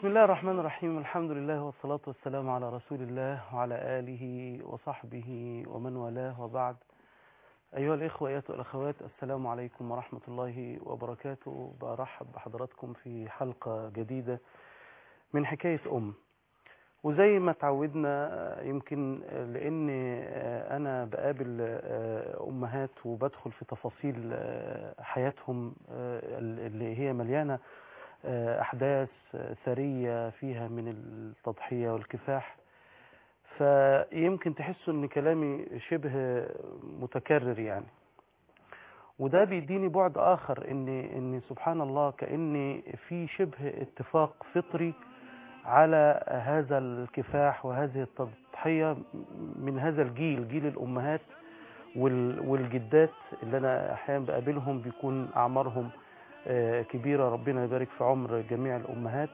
بسم الله الرحمن الرحيم الحمد لله والصلاة والسلام على رسول الله وعلى آله وصحبه ومن والاه وبعد أيها الإخوة أيها الأخوات السلام عليكم ورحمة الله وبركاته برحب بحضراتكم في حلقة جديدة من حكاية أم وزي ما تعودنا يمكن لأن أنا بقابل أمهات وبدخل في تفاصيل حياتهم اللي هي مليانة أحداث ثرية فيها من التضحية والكفاح فيمكن تحسوا ان كلامي شبه متكرر يعني وده بيديني بعد اخر ان ان سبحان الله كان في شبه اتفاق فطري على هذا الكفاح وهذه التضحيه من هذا الجيل جيل الامهات والجدات اللي انا احيانا بقابلهم بيكون اعمارهم كبيره ربنا يبارك في عمر جميع الامهات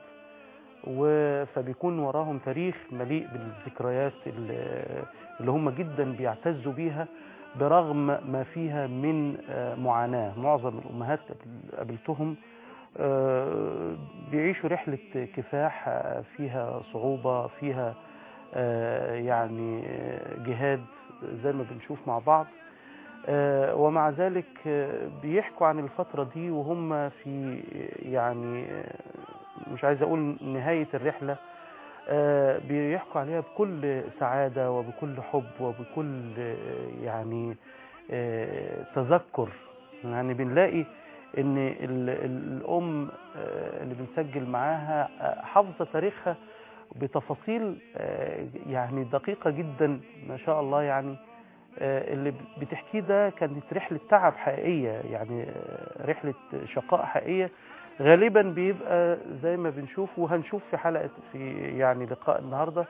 فبيكون وراهم تاريخ مليء بالذكريات اللي هم جدا بيعتزوا بيها برغم ما فيها من معاناة معظم الأمهات قابلتهم بيعيشوا رحلة كفاح فيها صعوبة فيها يعني جهاد زي ما بنشوف مع بعض ومع ذلك بيحكوا عن الفترة دي وهم في يعني مش عايز اقول نهاية الرحلة بيحكوا عليها بكل سعادة وبكل حب وبكل يعني تذكر يعني بنلاقي ان الام اللي بنسجل معاها حافظة تاريخها بتفاصيل يعني دقيقة جدا ما شاء الله يعني اللي بتحكيه ده كانت رحلة تعب حقيقية يعني رحلة شقاء حقيقية غالبا بيبقى زي ما بنشوف وهنشوف في حلقة في يعني لقاء النهاردة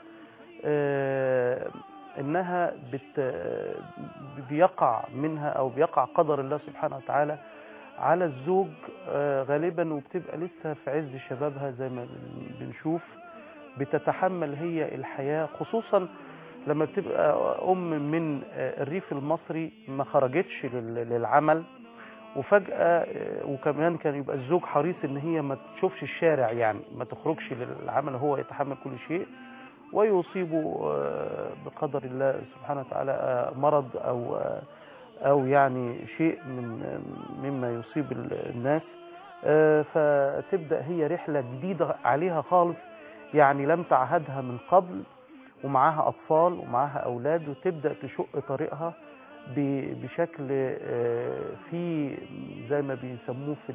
آه انها بت بيقع منها او بيقع قدر الله سبحانه وتعالى على الزوج آه غالبا وبتبقى لسه في عز شبابها زي ما بنشوف بتتحمل هي الحياة خصوصا لما بتبقى ام من الريف المصري ما خرجتش للعمل وفجأة وكمان كان يبقى الزوج حريص ان هي ما تشوفش الشارع يعني ما تخرجش للعمل هو يتحمل كل شيء ويصيبه بقدر الله سبحانه وتعالى مرض او او يعني شيء من مما يصيب الناس فتبدأ هي رحلة جديدة عليها خالص يعني لم تعهدها من قبل ومعاها أطفال ومعاها أولاد وتبدأ تشق طريقها بشكل في زي ما بيسموه في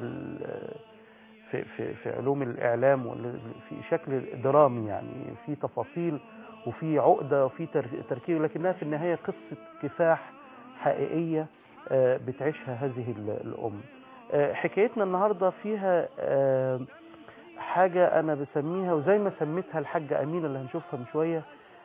في في, في علوم الاعلام في شكل درامي يعني في تفاصيل وفي عقده وفي تركيب لكنها في النهايه قصه كفاح حقيقيه بتعيشها هذه الام حكايتنا النهارده فيها حاجه انا بسميها وزي ما سميتها الحاجه امينه اللي هنشوفها من شويه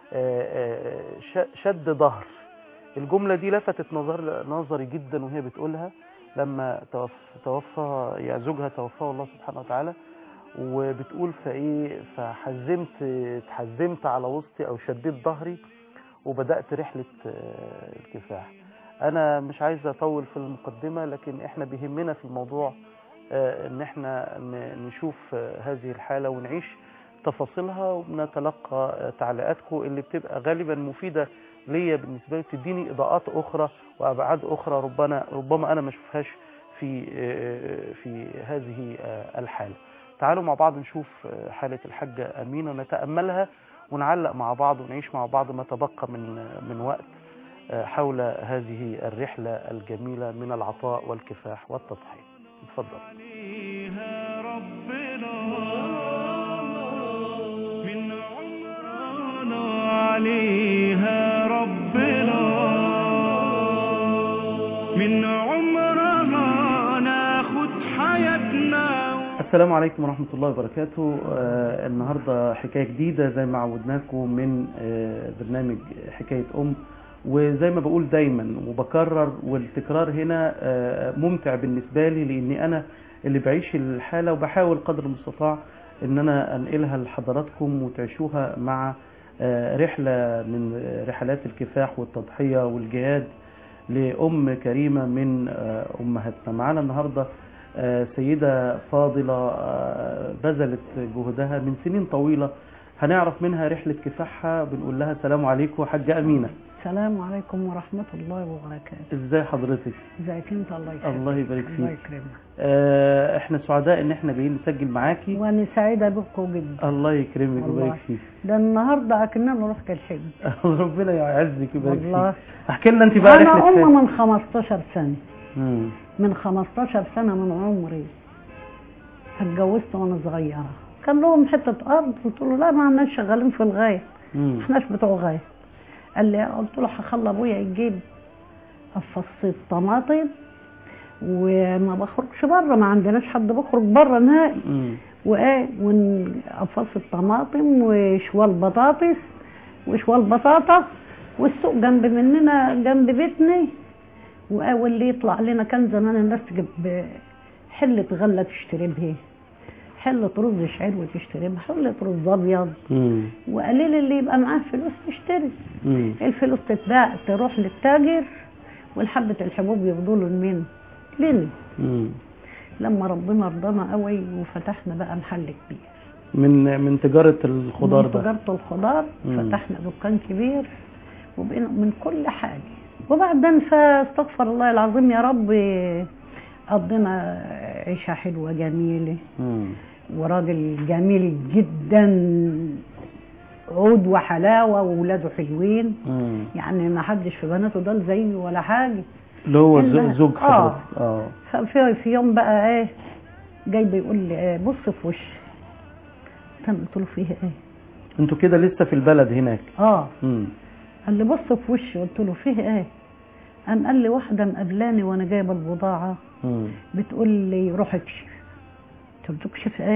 شد ظهر الجملة دي لفتت نظر نظري جدا وهي بتقولها لما توفى يعني زوجها توفاه الله سبحانه وتعالى وبتقول فايه فحزمت اتحزمت على وسطي او شديت ظهري وبدات رحله الكفاح انا مش عايز اطول في المقدمه لكن احنا بيهمنا في الموضوع ان احنا نشوف هذه الحاله ونعيش تفاصيلها ونتلقى تعليقاتكم اللي بتبقى غالبا مفيده ليا بالنسبه لي بتديني اضاءات اخرى وابعاد اخرى ربما ربما انا ما اشوفهاش في في هذه الحاله. تعالوا مع بعض نشوف حاله الحاجه امينه نتاملها ونعلق مع بعض ونعيش مع بعض ما تبقى من من وقت حول هذه الرحله الجميله من العطاء والكفاح والتضحيه. اتفضل. عليها ربنا من عمرنا ناخد حياتنا السلام عليكم ورحمة الله وبركاته آه النهاردة حكاية جديدة زي ما عودناكم من آه برنامج حكاية أم وزي ما بقول دايما وبكرر والتكرار هنا آه ممتع بالنسبة لي لأني أنا اللي بعيش الحالة وبحاول قدر المستطاع ان انا انقلها لحضراتكم وتعيشوها مع رحلة من رحلات الكفاح والتضحية والجهاد لأم كريمة من أمهاتنا معانا النهاردة آه، سيدة فاضلة آه، بذلت جهدها من سنين طويلة هنعرف منها رحلة كفاحها بنقول لها السلام عليكم حاجة أمينة السلام عليكم ورحمة الله وبركاته ازاي حضرتك ازيك انت الله يكرمك الله يبارك الله فيك يكرمك آه، احنا سعداء ان احنا جايين نسجل معاكي وانا سعيدة بكم جدا الله يكرمك والله. ويبارك فيك ده النهاردة اكننا رحت الحج ربنا يعزك ويبارك والله. فيك احكي لنا انت بقى انا رحلة ام من 15 سنة مم. من 15 سنة من عمري اتجوزت وانا صغيرة كان لهم حتة ارض قلت له لا ما احناش شغالين في الغاية مم. احناش بتوع غاية قال لي قلت له هخلي ابويا يجيب افص الطماطم وما بخرجش بره ما عندناش حد بخرج بره نهائي مم. وايه ونقفص الطماطم وشوال بطاطس وشوال بطاطا والسوق جنب مننا جنب بيتنا وآه واللي يطلع لنا كان زمان الناس تجيب حلة غلة تشتري بها حلة رز شعير وتشتري بها حلة رز أبيض مم. وقليل اللي يبقى معاه فلوس تشتري مم. الفلوس تتباع تروح للتاجر والحبة الحبوب يفضلوا لمين؟ لنا مم. لما ربنا رضانا قوي وفتحنا بقى محل كبير من من تجارة الخضار من ده تجارة الخضار مم. فتحنا دكان كبير وبقينا من كل حاجة وبعدين فاستغفر الله العظيم يا رب قضينا عيشة حلوة جميلة مم. وراجل جميل جدا عود وحلاوة وولاده حلوين مم. يعني ما حدش في بناته دول زيه ولا حاجة اللي هو إلا- زو- زوج آه. حضرتك اه ففي في يوم بقى ايه جاي بيقول لي ايه بص في وشي انا قلت له فيها ايه انتوا كده لسه في البلد هناك اه مم. قال لي بص في وشي قلت له فيه ايه قام قال لي واحده مقابلاني وانا جايبه البضاعه مم. بتقول لي روح اكشف طب تكشف ايه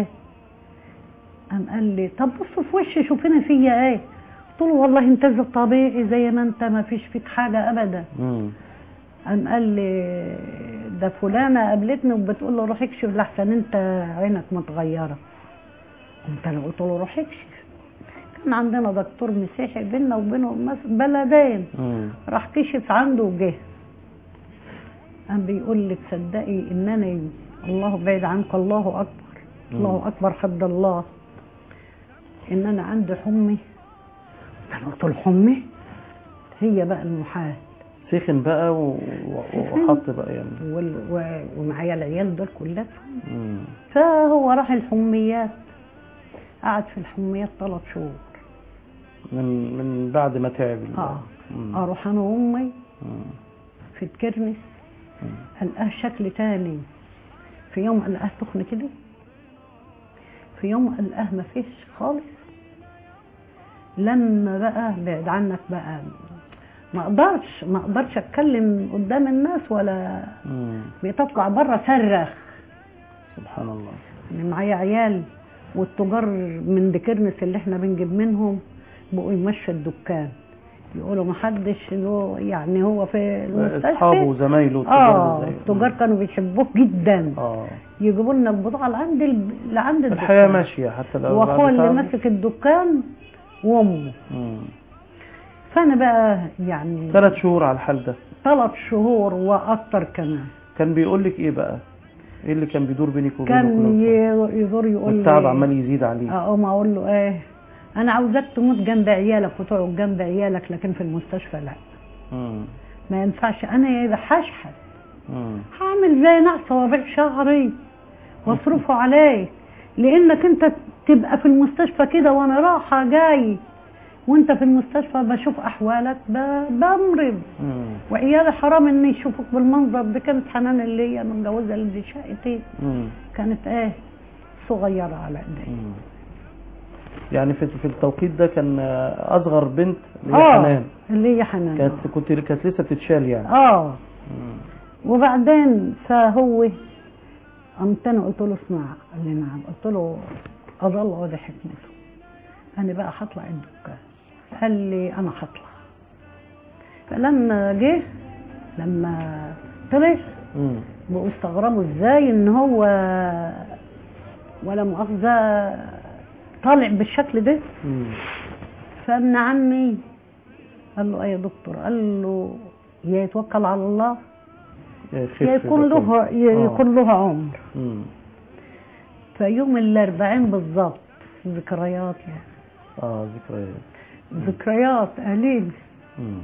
قام قال لي طب بص في وشي شوفيني فيا ايه قلت له والله انت زي طبيعي زي ما انت ما فيش فيك حاجه ابدا مم. قام قال لي ده فلانه قابلتني وبتقول له روح اكشف لحسن انت عينك متغيره قمت انا قلت له روح اكشف كان عندنا دكتور مسيحي بينا وبينه مس- بلدين مم. راح كشف عنده وجه قام بيقول لي تصدقي انني الله بعيد عنك الله اكبر الله اكبر حد الله ان انا عندي حمي انا قلت له حمي هي بقى المحال سخن بقى و- و- وحط بقى يعني وال- و- ومعايا العيال دول كلهم مم. فهو راح الحميات قعد في الحميات ثلاث شهور من من بعد ما تعب ال- اه مم. اروح انا وامي مم. في الكرنس مم. القاه شكل تاني في يوم القاه تخن كده في يوم القاه ما فيش خالص لما بقى بعد عنك بقى ما اقدرش ما اقدرش اتكلم قدام الناس ولا مم. بيطلع بره صرخ سبحان الله يعني معايا عيال والتجار من دكرنس اللي احنا بنجيب منهم بقوا يمشوا الدكان يقولوا ما حدش له- يعني هو في المستشفى اصحابه وزمايله التجار اه زي- التجار كانوا بيحبوه جدا اه يجيبوا لنا البضاعه لعند ال... لعند الدكان الحياة ماشية حتى لو واخوه بعد اللي تعب. ماسك الدكان وامه مم. فانا بقى يعني ثلاث شهور على الحال ده ثلاث شهور واكتر كمان كان بيقول لك ايه بقى ايه اللي كان بيدور بينك وبينه كان كل الوقت؟ ي- يزور يقول لي والتعب عمال يزيد عليه اقوم اقول له ايه انا عاوزاك تموت جنب عيالك وتقعد جنب عيالك لكن في المستشفى لا مم. ما ينفعش انا هشحت مم. هعمل زي نعسه وابيع شهري واصرفه عليك لانك انت تبقى في المستشفى كده وانا رايحه جاي وانت في المستشفى بشوف احوالك ب- بمرض مم. وعيالي حرام ان يشوفوك بالمنظر ده كانت حنان اللي هي متجوزه اللي دي شقتي مم. كانت ايه صغيره على ايدي مم. يعني في في التوقيت ده كان آه، اصغر بنت اللي هي اه حنان اللي هي حنان كانت كنت كانت لسه بتتشال يعني اه مم. وبعدين فهو قمت انا قلت له اسمع قال لي نعم قلت له اظل وادي حكمته انا بقى هطلع الدكان قال لي انا هطلع فلما جه لما طلع مم. بقوا استغربوا ازاي ان هو ولا مؤاخذه طالع بالشكل ده مم. فابن عمي قال له ايه يا دكتور قال له يا يتوكل على الله يا يخف يا يكون ده له كله. ي- آه. يكون له عمر مم. فيوم الأربعين بالظبط ذكريات يعني اه ذكريات ذكريات قليل مم.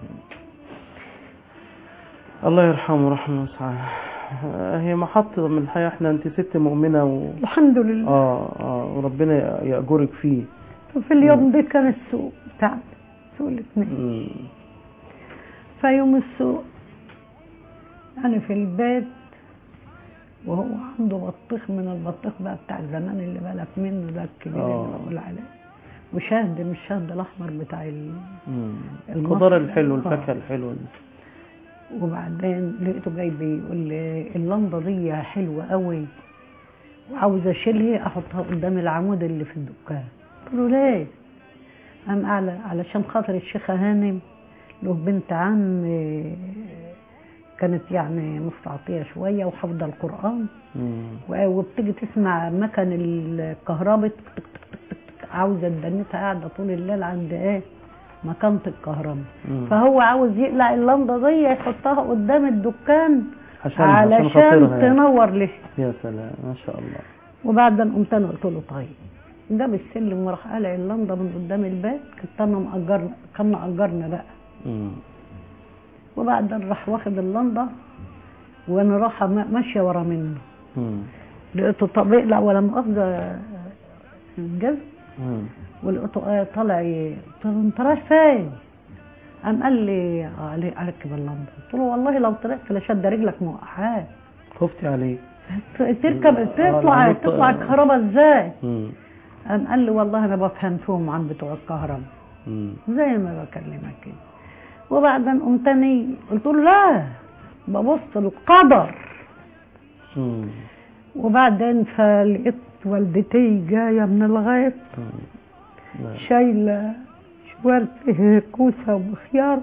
الله يرحمه رحمه واسعة آه، هي محطة من الحياة احنا انت ست مؤمنة و... الحمد لله اه اه وربنا يأجرك فيه ففي اليوم ده كان السوق بتاع سوق الاثنين مم. فيوم السوق أنا في البيت وهو عنده بطيخ من البطيخ بقى بتاع زمان اللي بالك منه ده الكبير آه. اللي بقول عليه وشهد مش شهد الأحمر بتاع ال... مم. المصري. الخضار الحلو آه. الفاكهة الحلوة دي وبعدين لقيته جاي بيقول لي اللمبة دي حلوة قوي وعاوزة اشيلها احطها قدام العمود اللي في الدكان قلت له ليه؟ قام على علشان خاطر الشيخة هانم له بنت عم آه، كانت يعني مستعطية شوية وحافظة القرآن مم. و- وبتيجي تسمع مكن الكهرباء تك تك تك تك تك تك. عاوزة الدنيتها قاعدة طول الليل عند ايه؟ مكانة الكهرباء مم. فهو عاوز يقلع اللمبة دي يحطها قدام الدكان عشان عشان علشان خاطرها يعني. تنور له يا سلام ما شاء الله وبعدين قمت انا قلت له طيب جاب السلم وراح قلع اللمبة من قدام البيت كنت انا مأجرنا كنا أجرنا بقى مم. وبعدين راح واخد اللمبة وانا رايحة ما- ماشية ورا منه مم. لقيته طب اقلع ولا مؤاخذة الجزم مم. ولقيته آه طالع ي- قلت له انت رايح فين؟ قام قال لي اه ليه اركب اللمبه قلت له والله لو طلعت لشد رجلك موقعات خفتي عليه تركب آه، تطلع العمود- تطلع الكهرباء ازاي؟ مم. قام قال لي والله انا بفهم فيهم عن بتوع الكهرباء مم. زي ما بكلمك كده وبعدين قمت تاني قلت له لا ببص للقدر مم. وبعدين فلقيت والدتي جايه من الغيط مم. نعم. شايلة شوال فيه كوسة وخيار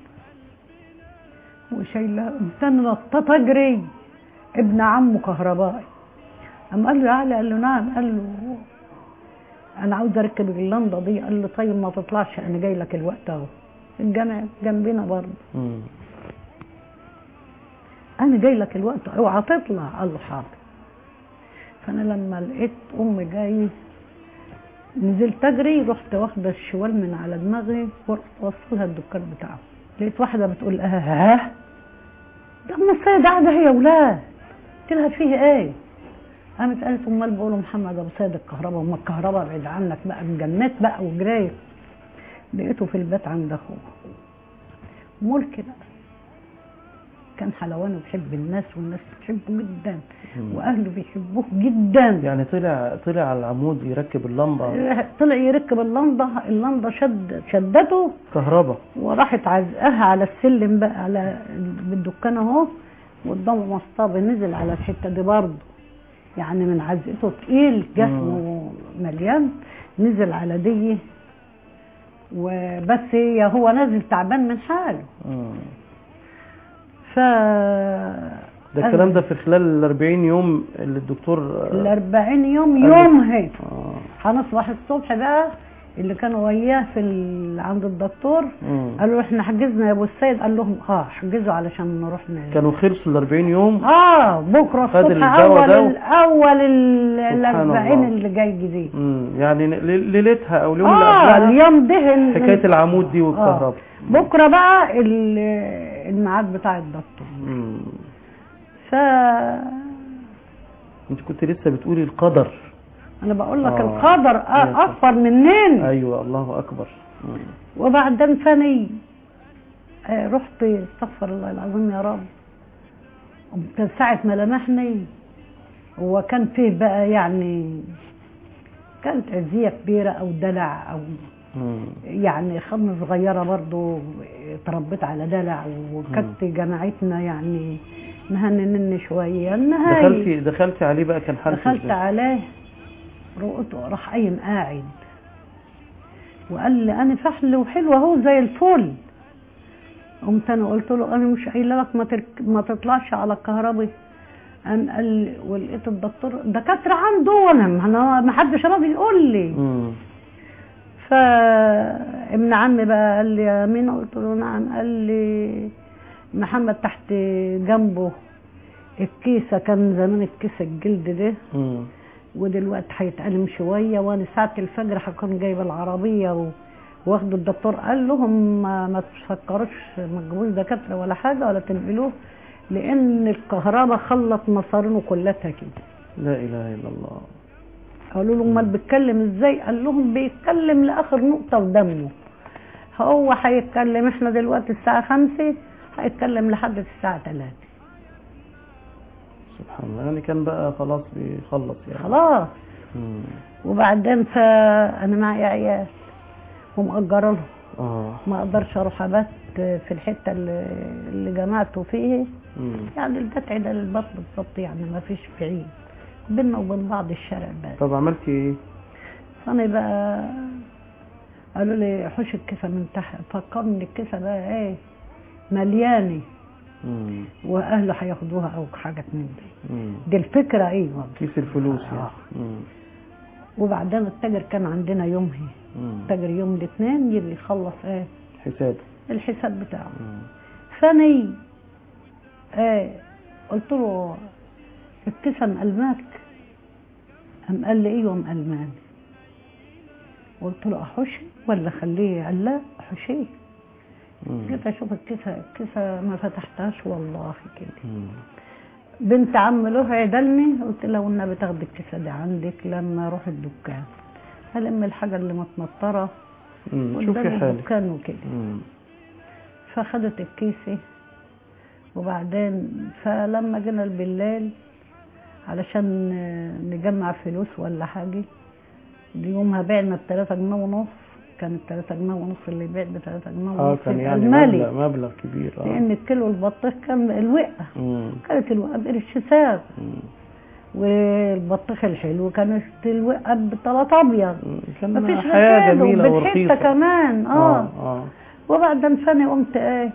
وشايلة قمت انا نطيت اجري ابن عمه كهربائي قام قال له علي قال له نعم قال له انا عاوز اركب اللمبه دي قال له طيب ما تطلعش انا جاي لك الوقت اهو الجامع جنبنا برضه مم. انا جاي لك الوقت اوعى تطلع قال له حاضر فانا لما لقيت امي جاي نزلت اجري رحت واخده الشوال من على دماغي ورحت وصلها الدكان بتاعه لقيت واحده بتقول لها ها ده ام السيد قاعده هي ولاد قلت لها فيه ايه قامت قالت امال بقولوا محمد ابو سيد الكهرباء ام الكهرباء بعيد عنك بقى انجنيت بقى وجريت لقيته في البيت عند اخوه ملك بقى كان حلوان وبيحب الناس والناس بتحبه جدا مم. واهله بيحبوه جدا يعني طلع طلع على العمود يركب اللمبة طلع يركب اللمبه اللمبه شد شدته كهرباء وراحت عزقها على السلم بقى على بالدكان اهو قدامه مصطبه نزل على الحته دي برضه يعني من عزقته تقيل جسمه مليان نزل على دي وبس هي هو نازل تعبان من حاله مم. ف ده الكلام ده في خلال ال 40 يوم اللي الدكتور ال 40 يوم قال- يومها آه. هنصبح الصبح بقى اللي كانوا وياه في ال... عند الدكتور مم. قالوا احنا حجزنا يا ابو السيد قال لهم اه حجزوا علشان نروح ن... كانوا خلصوا ال 40 يوم اه بكره خد الصبح الدواء اول ده و- ال- اول ال ال سبحان 40 الله. اللي جاي جديد مم. يعني ل- ليلتها او اليوم اللي اه قبلها اليوم ده ال- حكايه العمود دي والكهرباء بكره بقى ال- الميعاد بتاع الدكتور مم. ف انت كنت لسه بتقولي القدر انا بقول لك آه. القدر يا آه اكبر مننا ايوه الله اكبر مم. وبعدين فاني آه، رحت استغفر الله العظيم يا رب قمت ساعة ما لمحني هو كان فيه بقى يعني كانت عزية كبيرة أو دلع أو مم. يعني خدمة صغيرة برضو تربيت على دلع وكانت جماعتنا يعني مهننني شوية النهاية دخلتي دخلتي عليه بقى كان حالته دخلت ازاي؟ عليه رؤته راح قايم قاعد وقال لي انا فحل وحلوه اهو زي الفل قمت انا قلت له انا مش قايله لك ما, ترك... ما تطلعش على الكهرباء قام قال لي ولقيت الدكتور دكاتره عنده وانا ما- ما حدش راضي يقول لي مم. فابن عمي بقى قال لي يا مين قلت له نعم قال لي محمد تحت جنبه الكيسه كان زمان الكيسه الجلد ده مم. ودلوقتي هيتألم شويه وانا ساعه الفجر هكون جايبه العربيه و... واخد الدكتور قال لهم ما, ما تفكروش ما تجيبوش دكاتره ولا حاجه ولا تنقلوه لان الكهرباء خلط مصارينه كلها كده لا اله الا الله قالوا له امال بيتكلم ازاي قال لهم بيتكلم لاخر نقطه في دمه هو هيتكلم احنا دلوقتي الساعه خمسة هيتكلم لحد الساعه 3 سبحان الله يعني كان بقى خلاص بيخلص يعني خلاص مم. وبعدين فانا معي عيال ومأجره لهم اه ما اقدرش اروح ابات في الحته اللي, اللي جمعته فيه مم. يعني الدفع ده للبط بالظبط يعني ما فيش بعيد بينا وبين بعض الشارع بس طب عملتي ايه؟ فانا بقى قالوا لي حوش الكيسه من تحت فكرني الكيسه بقى ايه مليانه مم. واهله هياخدوها او حاجه من دي مم. دي الفكره ايه والله كيس الفلوس آه. يعني مم. وبعدين التاجر كان عندنا يومها مم. التاجر يوم الاثنين يجي يخلص ايه حساب الحساب بتاعه مم. فاني ايه قلت له الكيسه مقلماك قام قال لي ايوه مقلماني قلت له احشي ولا خليه قال لا احشيه مم. جيت اشوف الكيسه الكيسه ما فتحتهاش والله كده مم. بنت عم له عدلني قلت لها والنبي تاخدي الكيسه دي عندك لما اروح الدكان هلم الحاجه اللي متنطره مم. قدام شوفي حالك الدكان وكده مم. فخدت الكيسة وبعدين فلما جينا بالليل علشان نجمع فلوس ولا حاجة يومها بعنا بتلاتة جنيه ونص كان التلاتة جنيه ونص اللي بيع بتلاتة جنيه ونص اه كان يبقى يعني المالي مبلغ مبلغ كبير اه لأن الكيلو البطيخ كان الوقة مم. كانت الوقة بقرش ساغ مم. والبطيخ الحلو كانت الوقة بثلاث أبيض مم. كان مفيش حياة غيره جميلة بالحتة ورخيصة كمان اه, اه وبعدين فاني قمت ايه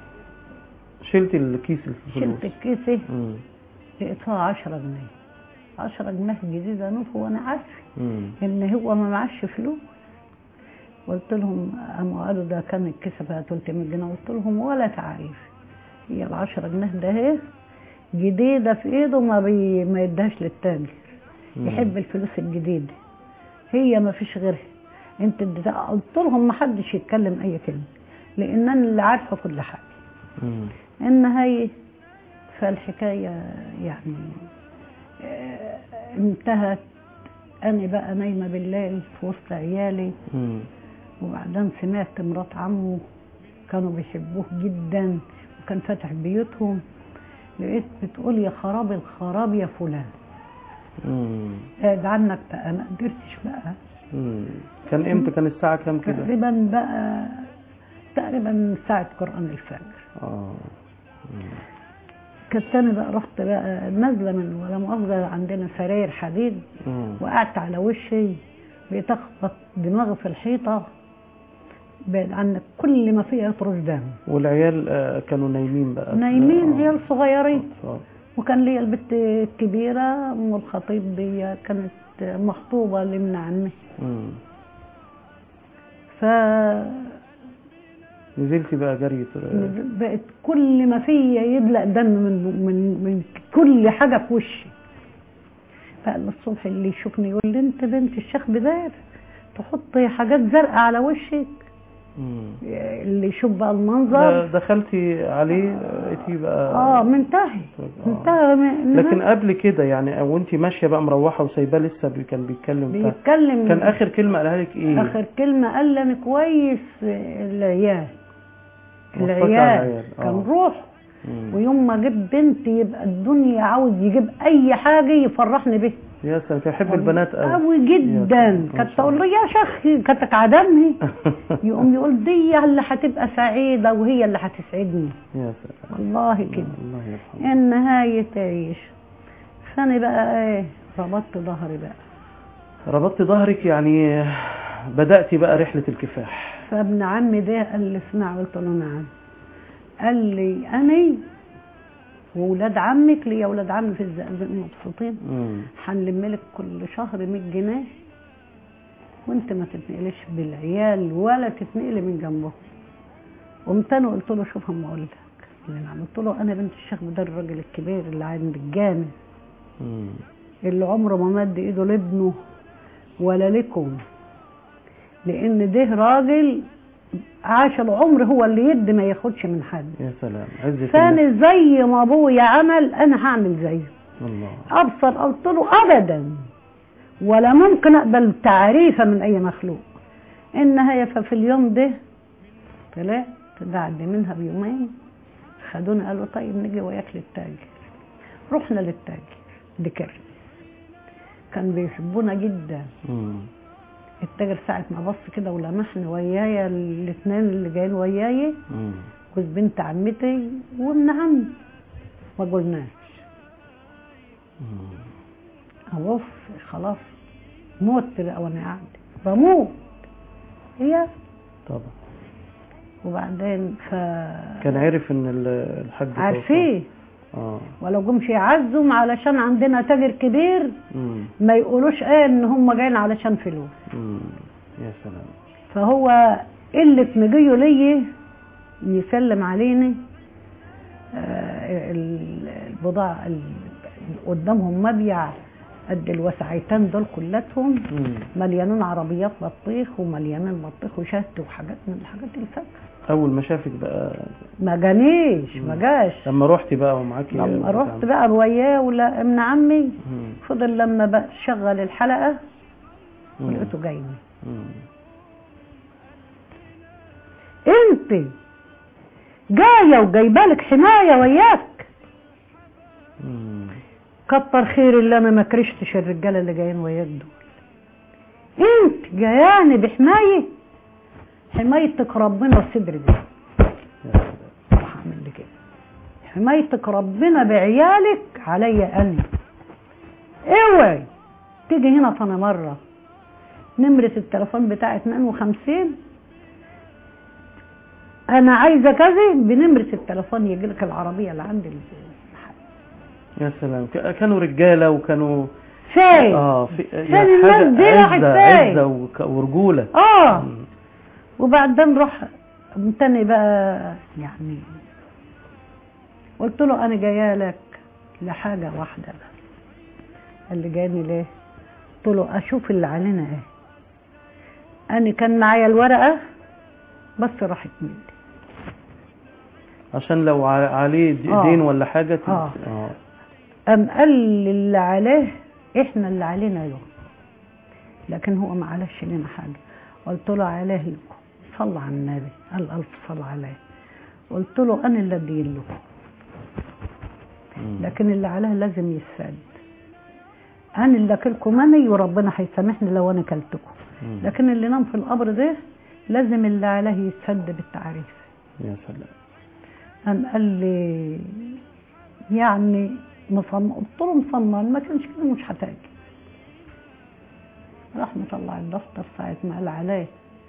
شلت الكيس الفلوس شلت الكيسة مم. لقيتها 10 جنيه 10 جنيه جديدة نوف وانا عارفة مم. ان هو ما معاش فلوس قلت لهم قاموا قالوا ده كان الكيسة بقى 300 جنيه قلت لهم ولا تعريف هي ال 10 جنيه ده اهي جديدة في ايده ما بي ما يدهاش للتاجر مم. يحب الفلوس الجديدة هي ما فيش غيرها انت اديتها- قلت لهم ما حدش يتكلم اي كلمة لان انا اللي عارفة كل حاجة مم. ان هي فالحكايه يعني آه، انتهت انا بقى نايمه بالليل في وسط عيالي مم. وبعدين سمعت مرات عمه كانوا بيحبوه جدا وكان فاتح بيوتهم لقيت بتقول يا خراب الخراب يا فلان مم. ابعد عنك بقى ما قدرتش بقى مم. كان امتى كان الساعة كام كده؟ تقريبا بقى تقريبا ساعة قرآن الفجر اه كنت انا بقى رحت بقى نازله من ولا مؤاخذه عندنا سراير حديد مم. وقعدت على وشي بتخبط دماغي في الحيطه بعد عنك كل ما فيها يطرش دم والعيال آه، كانوا نايمين بقى نايمين آه. عيال صغيرين أطفال. وكان ليا البنت الكبيره ام الخطيب دي كانت مخطوبه لمن عمي مم. ف نزلتي بقى جري تر- بقت كل ما فيا يدلق دم من من من كل حاجه في وشي فقال الصبح اللي يشوفني يقول لي انت بنت الشيخ بداير تحطي حاجات زرقاء على وشك مم. اللي يشوف بقى المنظر لا، دخلتي عليه لقيتيه بقى اه منتهي آه. انتهى من- لكن قبل كده يعني وانت ماشيه بقى مروحه وسايباه لسه بي- كان بيتكلم بتاع. بيتكلم كان اخر كلمه قالها لك ايه؟ اخر كلمه قال لي انا كويس العيال وصاك على العيال العيال، آه. كان روح مم. ويوم ما جيب بنت يبقى الدنيا عاوز يجيب اي حاجه يفرحني بيها يا سلام كان يحب البنات قوي قوي يا جدا سلام، ما كانت شاء تقول الله. لي يا شيخ كانت عدمني يقوم يقول دي اللي هتبقى سعيده وهي اللي هتسعدني يا سلام والله كده الله يرحمه النهايه تعيش فانا بقى ايه ربطت ظهري بقى ربطت ظهرك يعني بدأتي بقى رحلة الكفاح فابن عمي ده قال لي اسمع قلت له نعم قال لي انا وولاد عمك ليا ولاد عمي في الزقازيق مبسوطين مم. هنلم لك كل شهر 100 جنيه وانت ما تتنقلش بالعيال ولا تتنقلي من جنبهم قمت انا قلت له شوف اما اقول لك اللي نعم قلت له انا بنت الشيخ بدر الراجل الكبير اللي عند الجامع مم. اللي عمره ما مد ايده لابنه ولا لكم لان ده راجل عاش العمر هو اللي يد ما ياخدش من حد يا سلام عزة الله فانا زي ما ابويا عمل انا هعمل زيه الله ابصر قلت له ابدا ولا ممكن اقبل تعريفه من اي مخلوق النهايه ففي اليوم ده طلعت بعد منها بيومين خدوني قالوا طيب نجي وياك للتاجر رحنا للتاجر لكرس كان بيحبونا جدا مم. التاجر ساعة ما بص كده ولمحني ويايا الاثنين اللي جايين وياي مم. جوز بنت عمتي وابن عمي ما قلناش ابص خلاص موت بقى وانا قاعد بموت هي طبعا وبعدين ف كان عارف ان ال- الحاج توفى. عارفين اه ولو جمش يعزم علشان عندنا تاجر كبير مم. ما يقولوش ايه ان هم جايين علشان فلوس مم. يا سلام فهو قلة مجيه ليا يسلم علينا آه، ال- البضاعة ال- قدامهم مبيع قد الوسعيتين دول كلاتهم مم. مليانين عربيات بطيخ ومليانين بطيخ وشهد وحاجات من الحاجات الفاكهة اول ما شافك بقى ما جانيش ما جاش لما رحتي بقى ومعاكي لما رحت بقى وياه ولا ابن عمي مم. فضل لما بقى شغل الحلقة مم. لقيته جاي مم. انت جايه وجايبالك حمايه وياك مم. كتر خير اللي انا ما كرشتش الرجاله اللي جايين وياك دول انت جاياني بحمايه حمايتك ربنا وصدر دي يا سلام راح اعمل لي كده حمايتك ربنا بعيالك عليا انا اوعي تيجي هنا فانا مره نمرة التليفون بتاعي 52 انا عايزه كذا بنمرة التليفون يجي لك العربيه اللي عندي يا سلام ك- كانوا رجاله وكانوا فين اه في فين الناس دي راحت عزه فين؟ عزه وك- ورجوله اه مم. وبعدين روح تاني بقى يعني قلت له انا جايه لك لحاجه واحده بس قال لي جاني ليه قلت له اشوف اللي علينا ايه انا كان معايا الورقه بس راحت مني عشان لو ع- عليه د- آه. دين ولا حاجه تد- آه. اه قام قال لي اللي عليه احنا اللي علينا يوم لكن هو ما عليش لنا حاجه قلت له عليه لكم صلى على النبي قال الف صلى عليه قلت له انا اللي ادين لكم مم. لكن اللي عليه لازم يسد انا اللي اكلكم اني وربنا هيسامحني لو انا كلتكم مم. لكن اللي نام في القبر ده لازم اللي عليه يسد بالتعريف يا سلام قام قال لي يعني مصمم قلت له مصمم ما كانش كده مش هتاجي راح مطلع الدفتر ساعة ما قال عليه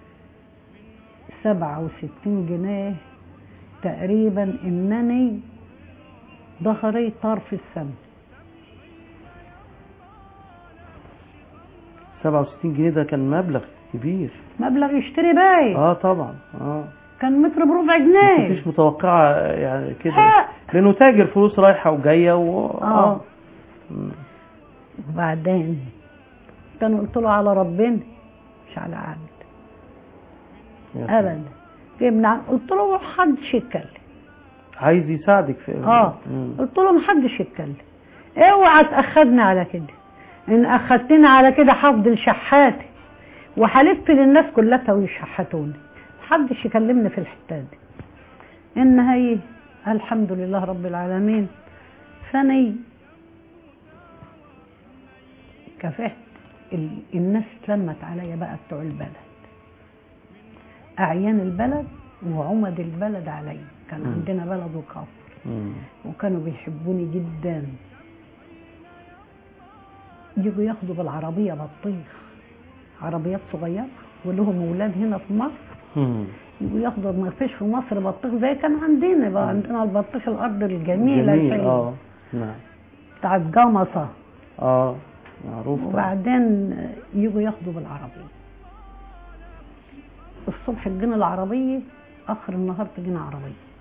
سبعة وستين جنيه تقريبا انني ظهري طار في السما 67 جنيه ده كان مبلغ كبير مبلغ يشتري باي اه طبعا اه كان متر بربع ما جنيه كنتش متوقعه يعني كده لا. لانه تاجر فلوس رايحه وجايه و... آه. مم. وبعدين كان قلت له على ربنا مش على عبد يا سلام. ابدا جبنا قلت له محدش يتكلم عايز يساعدك في اه مم. قلت له محدش يتكلم اوعى تاخدني على كده ان اخدتني على كده هفضل شحاتي وهلف للناس كلها ويشحتوني محدش يكلمني في الحته دي ان هي الحمد لله رب العالمين ثاني كافحت ال- الناس اتلمت عليا بقى بتوع البلد اعيان البلد وعمد البلد عليا كان مم. عندنا بلد وكفر مم. وكانوا بيحبوني جدا يجوا ياخدوا بالعربية بطيخ عربيات صغيرة ولهم أولاد هنا في مصر مم. يجوا ياخدوا ما فيش في مصر بطيخ زي كان عندنا بقى عندنا البطيخ الأرض الجميلة جميل الحلوة اه نعم بتاع الجمصة اه معروف طبعا. وبعدين يجوا ياخدوا بالعربية الصبح تجينا العربية آخر النهار تجينا عربية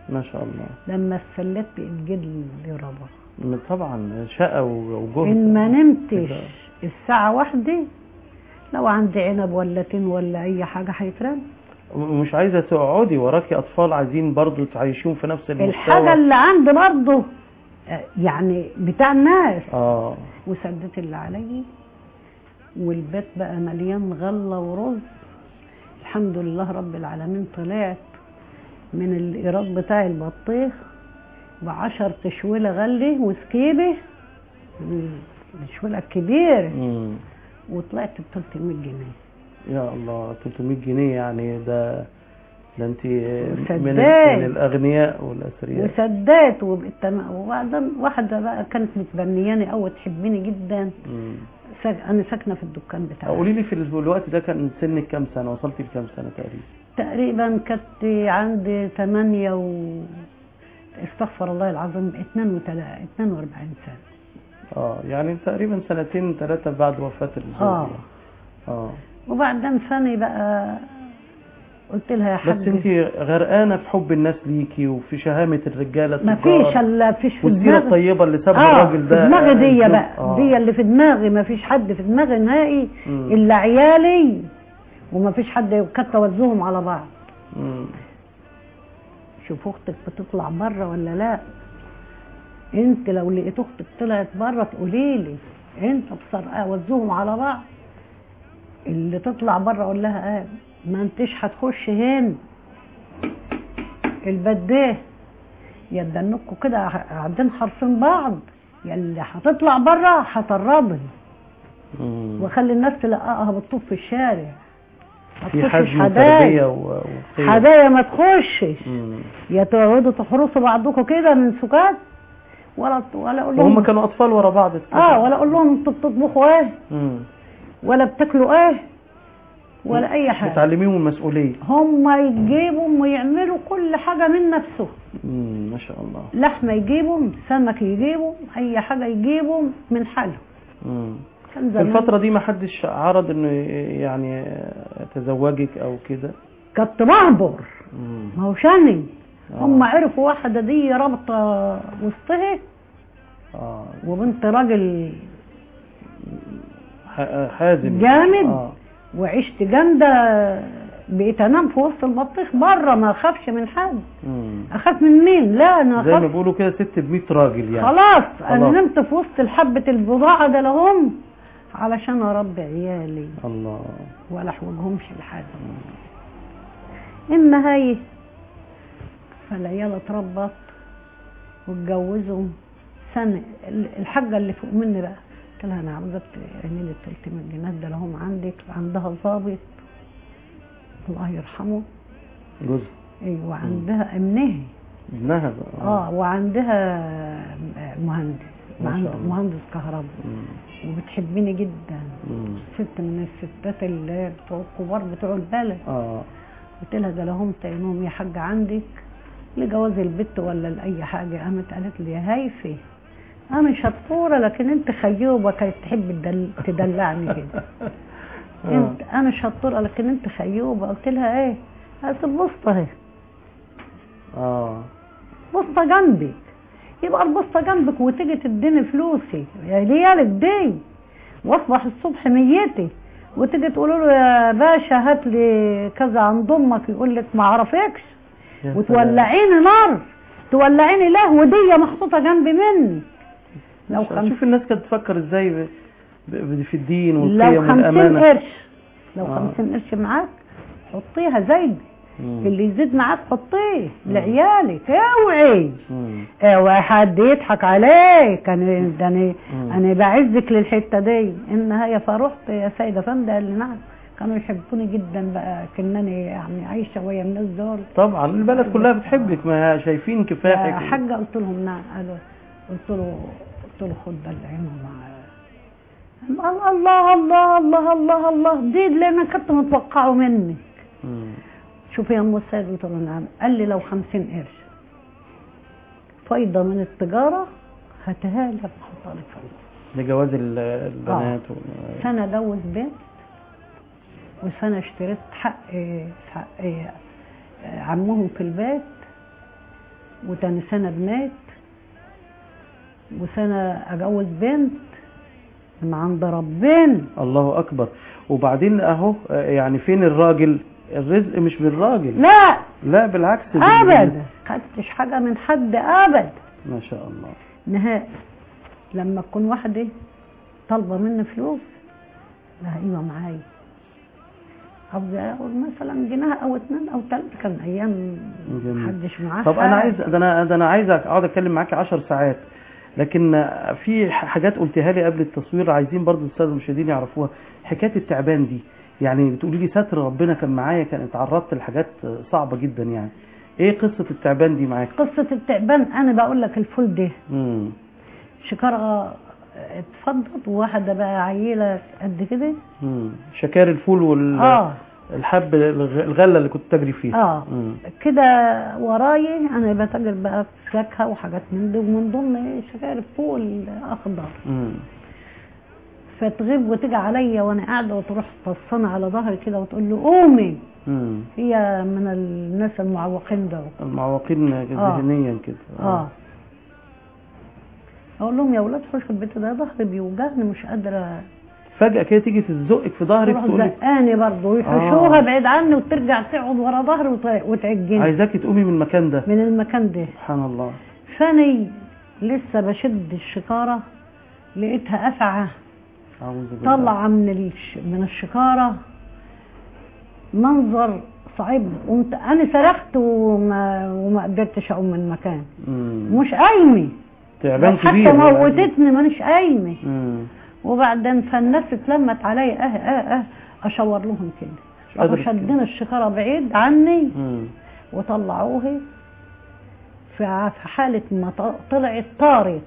ما شاء الله لما اتسلت بإتجد ربا طبعا شقة وجهد إن ما نمتش كده. الساعة واحدة لو عندي عنب ولا تين ولا أي حاجة هيترمى ومش عايزة تقعدي وراكي أطفال عايزين برضو تعيشون في نفس المستوى الحاجة اللي عندي برضه آه، يعني بتاع الناس اه وسدت اللي علي والبيت بقى مليان غلة ورز الحمد لله رب العالمين طلعت من الإيراد بتاع البطيخ بعشر تشويلة غلي وسكيبة الشويلة الكبيرة مم. وطلعت ب 300 جنيه يا الله 300 جنيه يعني ده ده انت من, وسداد. من الاغنياء والاثرياء وسدات وبالتمام وبعدين واحدة بقى كانت متبنياني أوي تحبني جدا مم. ساك... أنا ساكنة في الدكان بتاعي قولي لي في الوقت ده كان سنك كام سنة وصلتي لكام سنة تقريبا تقريبا كنت عندي ثمانية و استغفر الله العظيم 42 42 سنة اه يعني تقريبا سنتين ثلاثة بعد وفاة الزوج اه يعني. اه وبعدين ثاني بقى قلت لها يا بس حاج انت غرقانة في حب الناس ليكي وفي شهامة الرجالة ما التجار فيش الا فيش في والسيرة دماغي الطيبة اللي سابها اه الراجل في ده دماغي دي الزوج. بقى آه. دي اللي في دماغي ما فيش حد في دماغي نهائي مم. الا عيالي وما فيش حد كانت توزهم على بعض مم. شوف اختك بتطلع بره ولا لا انت لو لقيت اختك طلعت بره تقولي لي انت بصر وزوهم على بعض اللي تطلع بره اقول لها اه ما انتش هتخش هنا البيت ده يا تدنكوا كده قاعدين حارسين بعض يا اللي هتطلع بره هترضي مم. واخلي الناس تلقاها بالطوب في الشارع ما في تخشش حزم هدايا وتربية و- وخير هدايا ما تخشش مم. يا تقعدوا تحرسوا بعضكم كده من سكات ولا ولا اقول وهم لهم كانوا أطفال ورا بعض اه ولا اقول لهم انتوا بتطبخوا ايه مم. ولا بتاكلوا ايه ولا اي حاجه بتعلميهم المسؤولية هم يجيبوا ويعملوا كل حاجه من نفسهم مم. ما شاء الله لحمه يجيبوا سمك يجيبوا اي حاجه يجيبوا من حالهم مم. كان في زمان الفترة دي ما حدش عرض انه يعني يتزوجك او كده كنت بهبر مم. ما هو شاني آه. هم عرفوا واحده دي رابطه وسطها اه وبنت راجل ح- حازم جامد. اه وعشت جامده بقيت انام في وسط البطيخ بره ما اخافش من حد مم. اخاف من مين لا انا زي ما اخاف بيقولوا كده ست ب 100 راجل يعني خلاص انا خلاص. نمت في وسط الحبه البضاعه ده لهم علشان اربي عيالي الله ولا احوجهمش لحد النهايه فالعيال اتربت واتجوزوا سنه الحاجه اللي فوق مني بقى قلت لها انا عاوزك تعملي لي 300 جنيه ده لهم عندك عندها ظابط الله يرحمه جوز ايوه عندها ابنها ابنها بقى اه وعندها مهندس ما شاء مهند- الله. مهندس كهرباء مم. وبتحبني جدا مم. ست من الستات اللي بتوع الكبار بتوع البلد اه قلت لها ده لهم تعينهم يا حاجة عندك لجواز البت ولا لأي حاجة قامت قالت لي يا هايفة أنا شطورة لكن أنت خيوبة كانت تحب تدل- تدلعني كده آه. انت انا شطورة لكن انت خيوبة قلت لها ايه قالت البسطة اهي اه بسطة جنبك يبقى البسطة جنبك وتيجي تديني فلوسي يا ليالك دي واصبح الصبح ميتي وتيجي تقولوا له يا باشا هات لي كذا عند امك يقول لك ما اعرفكش يا سلام. وتولعيني نار تولعيني له ودية محطوطة جنب مني لو خمس شوف الناس كانت تفكر ازاي ب... ب... في الدين لو والقيم خمسين والامانه قرش لو آه. خمسين قرش معاك حطيها زي مم. اللي يزيد معاك حطيه لعيالك اوعي مم. اوعي حد يضحك عليك انا ده انا مم. انا بعزك للحته دي النهايه فرحت يا سيده فندق قال لي نعم كانوا يحبوني جدا بقى كنني يعني عايشه ويا الناس دول طبعا البلد كلها بتحبك ما شايفين يا كفاحك حاجه قلت لهم نعم قالوا قلت له قلت له خد بلعينه مع الله الله الله الله الله الله دي اللي انا كنت متوقعه مني مم. شوف يا ام السيد قلت له نعم قال لي لو خمسين قرش فايدة من التجارة هاتها لك احطها لك فايدة لجواز ال- البنات وال- سنة جوز بنت وسنة اشتريت حق حق عمهم في البيت وتاني سنة بنات وسنة أجوز بنت من عند ربنا الله اكبر وبعدين اهو آه، يعني فين الراجل الرزق مش بالراجل لا لا بالعكس بال- أبدا خدتش حاجة من حد أبدا ما شاء الله نهائي لما تكون واحدة طالبة مني فلوس لا ايوه معايا عاوزة اقول مثلا جنيه او اتنين او تلاتة كان ايام جميل. محدش معاه طب انا حاجة. عايز ده انا ده انا عايز اقعد اتكلم معاك 10 ساعات لكن في حاجات قلتها لي قبل التصوير عايزين برضو الساده المشاهدين يعرفوها حكايه التعبان دي يعني بتقولي لي ستر ربنا كان معايا كان اتعرضت لحاجات صعبه جدا يعني ايه قصه التعبان دي معاك قصة التعبان انا بقول لك الفول ده امم شكارة اتفضت وواحدة بقى عيلة قد كده امم شكار الفول وال اه الحب الغ- الغله اللي كنت تجري فيها اه مم. كده وراي انا بتاجر بقى في فاكهة وحاجات من دي ومن ضمن شكار الفول اخضر مم. فتغيب وتيجي عليا وانا قاعده وتروح تصني على ظهري كده وتقول له قومي مم. هي من الناس المعوقين دول المعوقين ذهنيا كده اه اقول لهم يا ولاد خشوا البيت ده ظهري بيوجعني مش قادره فجاه كده تيجي تزقك في ظهرك تروح تقول لك زقاني برضه ويحشوها بعيد عني وترجع تقعد ورا ظهري وت- وتعجني عايزاكي تقومي من المكان ده من المكان ده سبحان الله فاني لسه بشد الشكاره لقيتها افعى اعوذ بالله طلع من الش... من الشكاره منظر صعيب قمت انا صرخت وما وما قدرتش اقوم من المكان مم. مش قايمه تعبان حتى كبير موتتني مانيش قايمه مم. وبعدين فالناس اتلمت عليا اه اه اه اشاور لهم كده مش قادر راحوا شادين الشكاره بعيد عني مم. وطلعوها في في حاله ما ط- طلعت طارت